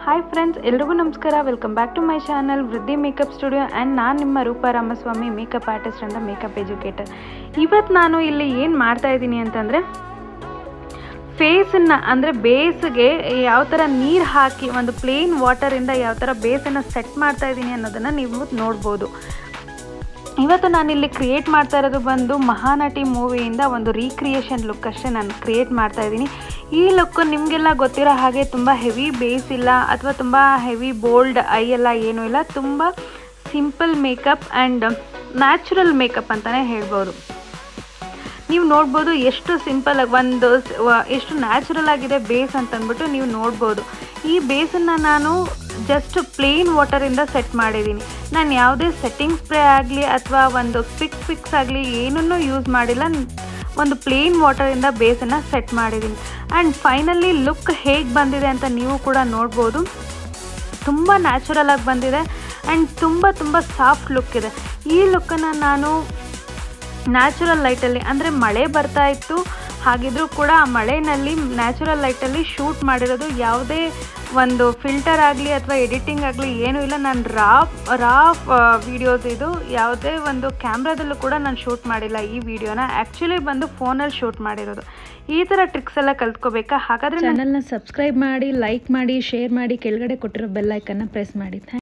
hi friends ಎಲ್ರಿಗೂ ನಮಸ್ಕಾರ welcome back to my channel Vriddhi makeup studio and ನಾನು ನಿಮ್ಮ Roopa Ramaswamy makeup artist and makeup educator ಇವತ್ತು ನಾನು ಇಲ್ಲಿ ಏನು ಮಾಡ್ತಾ ಇದ್ದೀನಿ ಅಂತಂದರೆ ಫೇಸನ್ನು ಅಂದರೆ ಬೇಸ್ಗೆ ಯಾವ ಥರ ನೀರು ಹಾಕಿ ಒಂದು ಪ್ಲೇನ್ ವಾಟರಿಂದ ಯಾವ ಥರ ಬೇಸನ್ನು ಸೆಟ್ ಮಾಡ್ತಾ ಇದ್ದೀನಿ ಅನ್ನೋದನ್ನು ನೀವು ನೋಡ್ಬೋದು ಇವತ್ತು ನಾನಿಲ್ಲಿ ಕ್ರಿಯೇಟ್ ಮಾಡ್ತಾ ಇರೋದು ಬಂದು ಮಹಾನಟಿ ಮೂವಿಯಿಂದ ಒಂದು ರೀಕ್ರಿಯೇಷನ್ ಲುಕ್ ಅಷ್ಟೇ ನಾನು ಕ್ರಿಯೇಟ್ ಮಾಡ್ತಾ ಇದ್ದೀನಿ ಈ ಲುಕ್ ನಿಮಗೆಲ್ಲ ಗೊತ್ತಿರೋ ಹಾಗೆ ತುಂಬ ಹೆವಿ ಬೇಸ್ ಇಲ್ಲ ಅಥವಾ ತುಂಬ ಹೆವಿ ಬೋಲ್ಡ್ ಐ ಎಲ್ಲ ಏನೂ ಇಲ್ಲ ತುಂಬ simple makeup and natural makeup ಅಂತಲೇ ಹೇಳ್ಬೋದು ನೀವು ನೋಡ್ಬೋದು ಎಷ್ಟು ಸಿಂಪಲ್ ಆಗಿ ಒಂದು ಸ್- ವ- ಎಷ್ಟು ನ್ಯಾಚುರಲ್ ಆಗಿದೆ ಬೇಸ್ ಅಂತಂದ್ಬಿಟ್ಟು ನೀವು ನೋಡ್ಬೋದು ಈ ಬೇಸನ್ನು ನಾನು ಜಸ್ಟ್ ಪ್ಲೇನ್ ವಾಟರಿಂದ ಸೆಟ್ ಮಾಡಿದ್ದೀನಿ ನಾನು ಯಾವುದೇ ಸೆಟ್ಟಿಂಗ್ ಸ್ಪ್ರೇ ಆಗಲಿ ಅಥವಾ ಒಂದು ಫಿಕ್ಸ್ ಫಿಕ್ಸ್ ಆಗಲಿ ಏನನ್ನೂ ಯೂಸ್ ಮಾಡಿಲ್ಲ ನ್- ಒಂದು ಪ್ಲೇನ್ ವಾಟರಿಂದ ಬೇಸನ್ನು ಸೆಟ್ ಮಾಡಿದ್ದೀನಿ ಆ್ಯಂಡ್ ಫೈನಲಿ ಲುಕ್ ಹೇಗೆ ಬಂದಿದೆ ಅಂತ ನೀವು ಕೂಡ ನೋಡ್ಬೋದು ತುಂಬ ನ್ಯಾಚುರಲ್ ಆಗಿ ಬಂದಿದೆ ಆ್ಯಂಡ್ ತುಂಬ ತುಂಬ ಸಾಫ್ಟ್ ಲುಕ್ ಇದೆ ಈ ಲುಕ್ಕನ್ನು ನಾನು ನ್ಯಾಚುರಲ್ ಲೈಟಲ್ಲಿ ಅಂದರೆ ಮಳೆ ಬರ್ತಾ ಇತ್ತು ಹಾಗಿದ್ರೂ ಕೂಡ ಆ ಮಳೆಯಲ್ಲಿ ನ್ಯಾಚುರಲ್ ಲೈಟಲ್ಲಿ ಶೂಟ್ ಮಾಡಿರೋದು ಯಾವುದೇ ಒಂದು ಫಿಲ್ಟರ್ ಆಗಲಿ ಅಥವಾ ಎಡಿಟಿಂಗ್ ಆಗಲಿ ಏನೂ ಇಲ್ಲ ನಾನು ರಾ ರಾ ವಿಡಿಯೋಸ್ ಇದು ಯಾವುದೇ ಒಂದು ಕ್ಯಾಮ್ರಾದಲ್ಲೂ ಕೂಡ ನಾನು ಶೂಟ್ ಮಾಡಿಲ್ಲ ಈ ವಿಡಿಯೋನ ಆ್ಯಕ್ಚುಲಿ ಬಂದು ಫೋನಲ್ಲಿ ಶೂಟ್ ಮಾಡಿರೋದು ಈ ಥರ ಟ್ರಿಕ್ಸ್ ಎಲ್ಲ ಕಲ್ತ್ಕೋಬೇಕಾ ಹಾಗಾದರೆ ಚಾನಲ್ನ ಸಬ್ಸ್ಕ್ರೈಬ್ ಮಾಡಿ ಲೈಕ್ ಮಾಡಿ ಶೇರ್ ಮಾಡಿ ಕೆಳಗಡೆ ಕೊಟ್ಟಿರೋ ಬೆಲ್ ಐಕನ್ನ ಪ್ರೆಸ್ ಮಾಡಿ